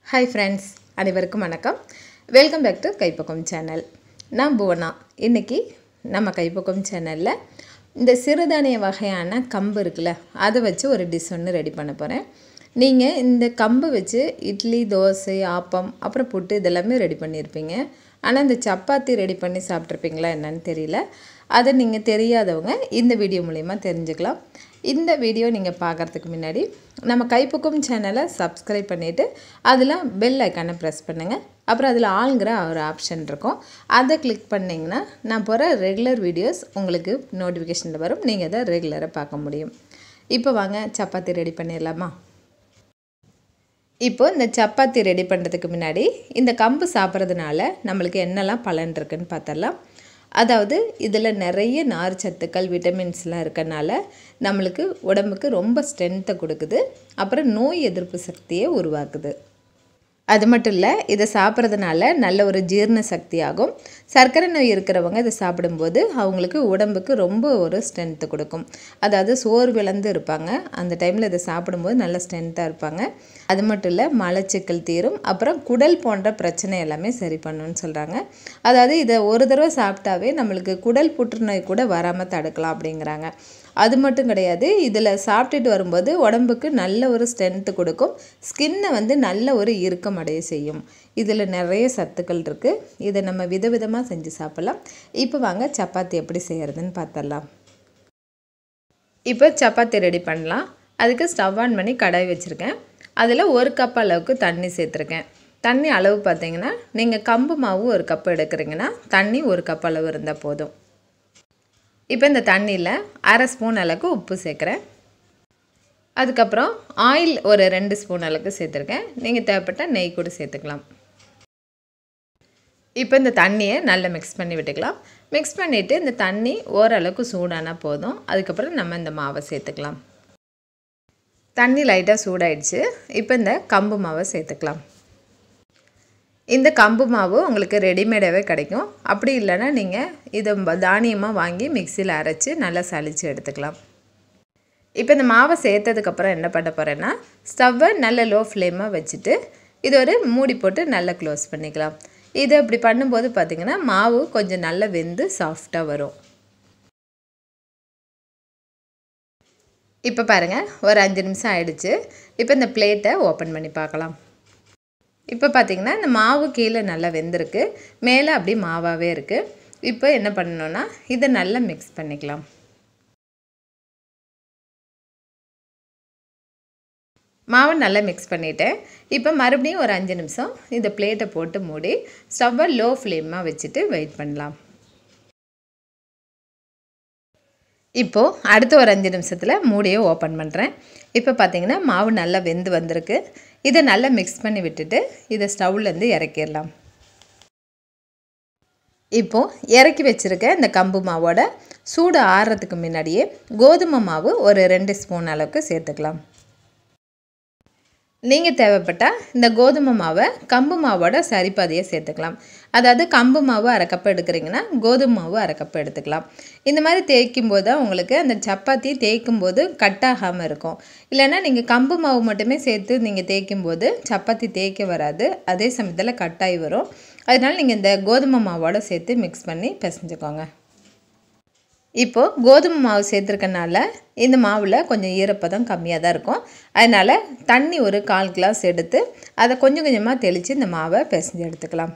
hi friends அனைவருக்கும் வணக்கம் welcome back to கைப்பக்கம் சேனல் நான் புவனா இன்றைக்கி நம்ம கைப்பக்கம் சேனலில் இந்த சிறுதானிய வகையான கம்பு இருக்குல்ல அதை வச்சு ஒரு டிஷ் ஒன்று ரெடி பண்ண போகிறேன் நீங்கள் இந்த கம்பு வச்சு இட்லி தோசை ஆப்பம் அப்புறம் புட்டு இதெல்லாமே ரெடி பண்ணியிருப்பீங்க ஆனால் இந்த சப்பாத்தி ரெடி பண்ணி சாப்பிட்ருப்பீங்களா என்னன்னு தெரியல அதை நீங்கள் தெரியாதவங்க இந்த வீடியோ மூலிமா தெரிஞ்சுக்கலாம் இந்த வீடியோ நீங்கள் பார்க்குறதுக்கு முன்னாடி நம்ம கைப்பக்கம் சேனலை சப்ஸ்கிரைப் பண்ணிவிட்டு அதில் பெல் ஐக்கானை ப்ரெஸ் பண்ணுங்கள் அப்புறம் அதில் ஆளுங்கிற ஒரு ஆப்ஷன் இருக்கும் அதை கிளிக் பண்ணிங்கன்னா நான் போகிற ரெகுலர் வீடியோஸ் உங்களுக்கு நோட்டிஃபிகேஷனில் வரும் நீங்கள் அதை ரெகுலராக பார்க்க முடியும் இப்போ வாங்க சப்பாத்தி ரெடி பண்ணிடலாமா இப்போ இந்த சப்பாத்தி ரெடி பண்ணுறதுக்கு முன்னாடி இந்த கம்பு சாப்பிட்றதுனால நம்மளுக்கு என்னெல்லாம் பலன் இருக்குன்னு பார்த்தரலாம் அதாவது இதில் நிறைய நார் சத்துக்கள் விட்டமின்ஸ்லாம் இருக்கனால நம்மளுக்கு உடம்புக்கு ரொம்ப ஸ்ட்ரென்த்தை கொடுக்குது அப்புறம் நோய் எதிர்ப்பு சக்தியை உருவாக்குது அது மட்டும் இல்லை இதை சாப்பிட்றதுனால நல்ல ஒரு ஜீரண சக்தி ஆகும் சர்க்கரை நோய் இருக்கிறவங்க இதை சாப்பிடும்போது அவங்களுக்கு உடம்புக்கு ரொம்ப ஒரு ஸ்ட்ரென்த்து கொடுக்கும் அதாவது சோர்விழந்து இருப்பாங்க அந்த டைமில் இதை சாப்பிடும்போது நல்ல ஸ்ட்ரென்த்தாக இருப்பாங்க அது மட்டும் இல்லை மலச்சிக்கல் தீரும் அப்புறம் குடல் போன்ற பிரச்சனை எல்லாமே சரி பண்ணுன்னு சொல்கிறாங்க அதாவது இதை ஒரு தடவை சாப்பிட்டாவே நம்மளுக்கு குடல் புற்றுநோய் கூட வராமல் தடுக்கலாம் அப்படிங்கிறாங்க அது மட்டும் கிடையாது இதில் சாப்பிட்டுட்டு வரும்போது உடம்புக்கு நல்ல ஒரு ஸ்ட்ரென்த்து கொடுக்கும் ஸ்கின்னை வந்து நல்ல ஒரு இறுக்கம் அடைய செய்யும் இதில் நிறைய சத்துக்கள் இருக்குது இதை நம்ம விதவிதமாக செஞ்சு சாப்பிட்லாம் இப்போ வாங்க சப்பாத்தி எப்படி செய்கிறதுன்னு பார்த்துடலாம் இப்போ சப்பாத்தி ரெடி பண்ணலாம் அதுக்கு ஸ்டவ் ஆன் பண்ணி கடாய் வச்சுருக்கேன் அதில் ஒரு கப் அளவுக்கு தண்ணி சேர்த்துருக்கேன் தண்ணி அளவு பார்த்தீங்கன்னா நீங்கள் கம்பு மாவு ஒரு கப் எடுக்கிறீங்கன்னா தண்ணி ஒரு கப் அளவு இருந்தால் போதும் இப்போ இந்த தண்ணியில் அரை ஸ்பூன் அளவுக்கு உப்பு சேர்க்குறேன் அதுக்கப்புறம் ஆயில் ஒரு ரெண்டு ஸ்பூன் அளவுக்கு சேர்த்துருக்கேன் நீங்கள் தேவைப்பட்டால் நெய் கூட சேர்த்துக்கலாம் இப்போ இந்த தண்ணியை நல்லா மிக்ஸ் பண்ணி விட்டுக்கலாம் மிக்ஸ் பண்ணிவிட்டு இந்த தண்ணி ஓரளவுக்கு சூடானா போதும் அதுக்கப்புறம் நம்ம இந்த மாவை சேர்த்துக்கலாம் தண்ணி லைட்டாக சூடாயிடுச்சு இப்போ இந்த கம்பு மாவை சேர்த்துக்கலாம் இந்த கம்பு மாவு உங்களுக்கு ரெடிமேடாகவே கிடைக்கும் அப்படி இல்லைன்னா நீங்கள் இதை தானியமாக வாங்கி மிக்சியில் அரைச்சி நல்லா சளிச்சு எடுத்துக்கலாம் இப்போ இந்த மாவை சேர்த்ததுக்கப்புறம் என்ன பண்ண போகிறேன்னா ஸ்டவ்வை நல்ல லோ ஃப்ளேமாக வச்சுட்டு இது ஒரு மூடி போட்டு நல்லா க்ளோஸ் பண்ணிக்கலாம் இது அப்படி பண்ணும்போது பார்த்திங்கன்னா மாவு கொஞ்சம் நல்லா வெந்து சாஃப்டாக வரும் இப்போ பாருங்கள் ஒரு அஞ்சு நிமிஷம் ஆயிடுச்சு இப்போ இந்த பிளேட்டை ஓப்பன் பண்ணி பார்க்கலாம் இப்போ பார்த்திங்கன்னா இந்த மாவு கீழே நல்லா வெந்திருக்கு மேலே அப்படி மாவாகவே இருக்குது இப்போ என்ன பண்ணணுன்னா இதை நல்லா மிக்ஸ் பண்ணிக்கலாம் மாவை நல்லா மிக்ஸ் பண்ணிவிட்டேன் இப்போ மறுபடியும் ஒரு அஞ்சு நிமிஷம் இந்த பிளேட்டை போட்டு மூடி ஸ்டவ்வை லோ ஃப்ளேமாக வச்சுட்டு வெயிட் பண்ணலாம் இப்போது அடுத்த ஒரு அஞ்சு நிமிஷத்தில் மூடியை ஓப்பன் பண்ணுறேன் இப்போ பார்த்தீங்கன்னா மாவு நல்லா வெந்து வந்திருக்கு இதை நல்லா மிக்ஸ் பண்ணி விட்டுட்டு இதை ஸ்டவ்லேருந்து இறக்கிடலாம் இப்போது இறக்கி வச்சுருக்க இந்த கம்பு மாவோட சூடு ஆறுறதுக்கு முன்னாடியே கோதுமை மாவு ஒரு ரெண்டு ஸ்பூன் அளவுக்கு சேர்த்துக்கலாம் நீங்கள் தேவைப்பட்டால் இந்த கோதுமை மாவை கம்பு மாவோட சரிபாதியை சேர்த்துக்கலாம் அதாவது கம்பு மாவு அரை கப்பு எடுக்கிறீங்கன்னா கோதுமை மாவு அரை கப்பு எடுத்துக்கலாம் இந்த மாதிரி தேய்க்கும் போது தான் உங்களுக்கு அந்த சப்பாத்தி தேய்க்கும் போது கட் ஆகாமல் இருக்கும் இல்லைன்னா நீங்கள் கம்பு மாவு மட்டுமே சேர்த்து நீங்கள் தேய்க்கும் போது சப்பாத்தி தேய்க்க வராது அதே சமயத்தில் கட்டாகி வரும் அதனால் நீங்கள் இந்த கோதுமை மாவோட சேர்த்து மிக்ஸ் பண்ணி பிசைஞ்சுக்கோங்க இப்போது கோதுமை மாவு சேர்த்துருக்கனால இந்த மாவில் கொஞ்சம் ஈரப்பதம் கம்மியாக தான் இருக்கும் அதனால் தண்ணி ஒரு கால் கிளாஸ் எடுத்து அதை கொஞ்சம் கொஞ்சமாக தெளித்து இந்த மாவை பிசைஞ்சு எடுத்துக்கலாம்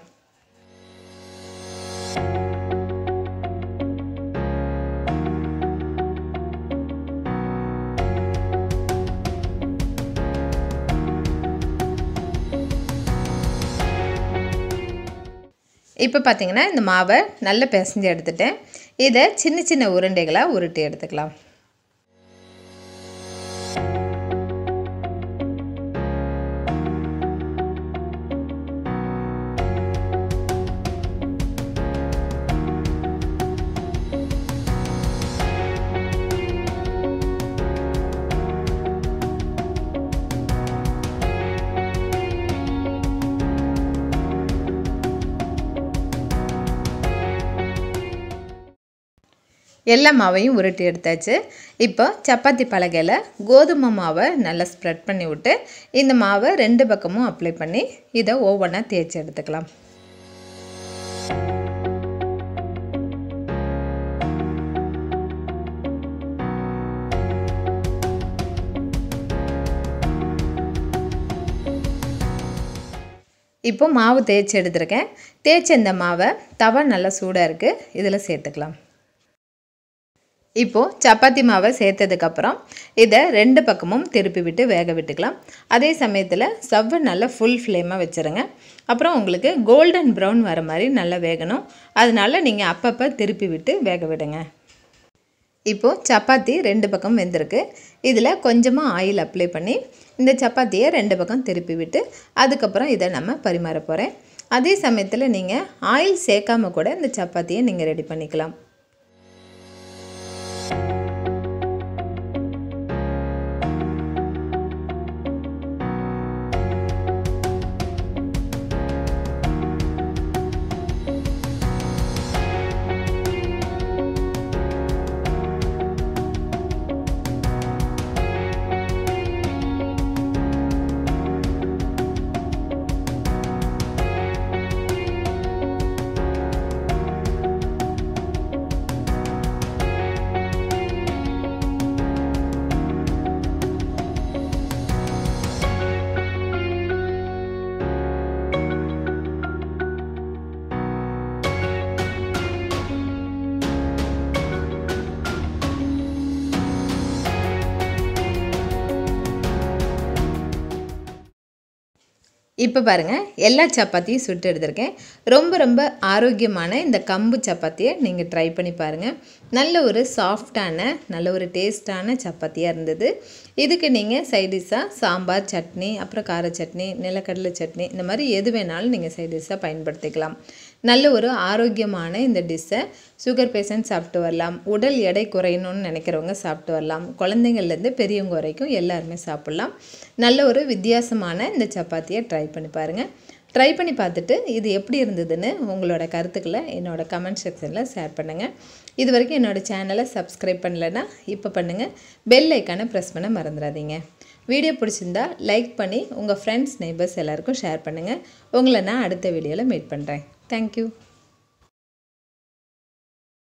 இப்போ பார்த்தீங்கன்னா இந்த மாவை நல்லா பிசைஞ்சு எடுத்துட்டேன் இதை சின்ன சின்ன உருண்டைகளாக உருட்டி எடுத்துக்கலாம் எல்லா மாவையும் உருட்டி எடுத்தாச்சு இப்போ சப்பாத்தி பலகையில் கோதுமை மாவை நல்லா ஸ்ப்ரெட் பண்ணி விட்டு இந்த மாவை ரெண்டு பக்கமும் அப்ளை பண்ணி இதை ஒவ்வொன்றா தேய்ச்சி எடுத்துக்கலாம் இப்போ மாவு தேய்ச்சி எடுத்திருக்கேன் தேய்ச்ச இந்த மாவை தவா நல்லா சூடாக இருக்குது இதில் சேர்த்துக்கலாம் இப்போது சப்பாத்தி மாவை சேர்த்ததுக்கப்புறம் இதை ரெண்டு பக்கமும் திருப்பி விட்டு வேக விட்டுக்கலாம் அதே சமயத்தில் ஸ்டவ்வை நல்லா ஃபுல் ஃப்ளேமாக வச்சுருங்க அப்புறம் உங்களுக்கு கோல்டன் ப்ரௌன் வர மாதிரி நல்லா வேகணும் அதனால் நீங்கள் அப்பப்போ திருப்பி விட்டு வேக விடுங்க இப்போது சப்பாத்தி ரெண்டு பக்கம் வெந்திருக்கு இதில் கொஞ்சமாக ஆயில் அப்ளை பண்ணி இந்த சப்பாத்தியை ரெண்டு பக்கம் திருப்பி விட்டு அதுக்கப்புறம் இதை நம்ம பரிமாற போகிறேன் அதே சமயத்தில் நீங்கள் ஆயில் சேர்க்காம கூட இந்த சப்பாத்தியை நீங்கள் ரெடி பண்ணிக்கலாம் இப்போ பாருங்கள் எல்லா சப்பாத்தியும் சுட்டு எடுத்திருக்கேன் ரொம்ப ரொம்ப ஆரோக்கியமான இந்த கம்பு சப்பாத்தியை நீங்கள் ட்ரை பண்ணி பாருங்கள் நல்ல ஒரு சாஃப்டான நல்ல ஒரு டேஸ்டான சப்பாத்தியாக இருந்தது இதுக்கு நீங்கள் சைடிஷாக சாம்பார் சட்னி அப்புறம் கார சட்னி நிலக்கடலை சட்னி இந்த மாதிரி எது வேணாலும் நீங்கள் சைடிஷாக பயன்படுத்திக்கலாம் நல்ல ஒரு ஆரோக்கியமான இந்த டிஷ்ஷை சுகர் பேஷண்ட் சாப்பிட்டு வரலாம் உடல் எடை குறையணும்னு நினைக்கிறவங்க சாப்பிட்டு வரலாம் குழந்தைங்கள்லேருந்து பெரியவங்க வரைக்கும் எல்லாருமே சாப்பிட்லாம் நல்ல ஒரு வித்தியாசமான இந்த சப்பாத்தியை ட்ரை பண்ணி பாருங்கள் ட்ரை பண்ணி பார்த்துட்டு இது எப்படி இருந்ததுன்னு உங்களோட கருத்துக்களை என்னோட கமெண்ட் செக்ஷனில் ஷேர் பண்ணுங்கள் இது வரைக்கும் என்னோடய சேனலை சப்ஸ்கிரைப் பண்ணலைன்னா இப்போ பண்ணுங்கள் பெல் ஐக்கானை ப்ரெஸ் பண்ண மறந்துடாதீங்க வீடியோ பிடிச்சிருந்தா லைக் பண்ணி உங்கள் ஃப்ரெண்ட்ஸ் நெய்பர்ஸ் எல்லாருக்கும் ஷேர் பண்ணுங்கள் உங்களை நான் அடுத்த வீடியோவில் மீட் பண்ணுறேன் தேங்க்யூ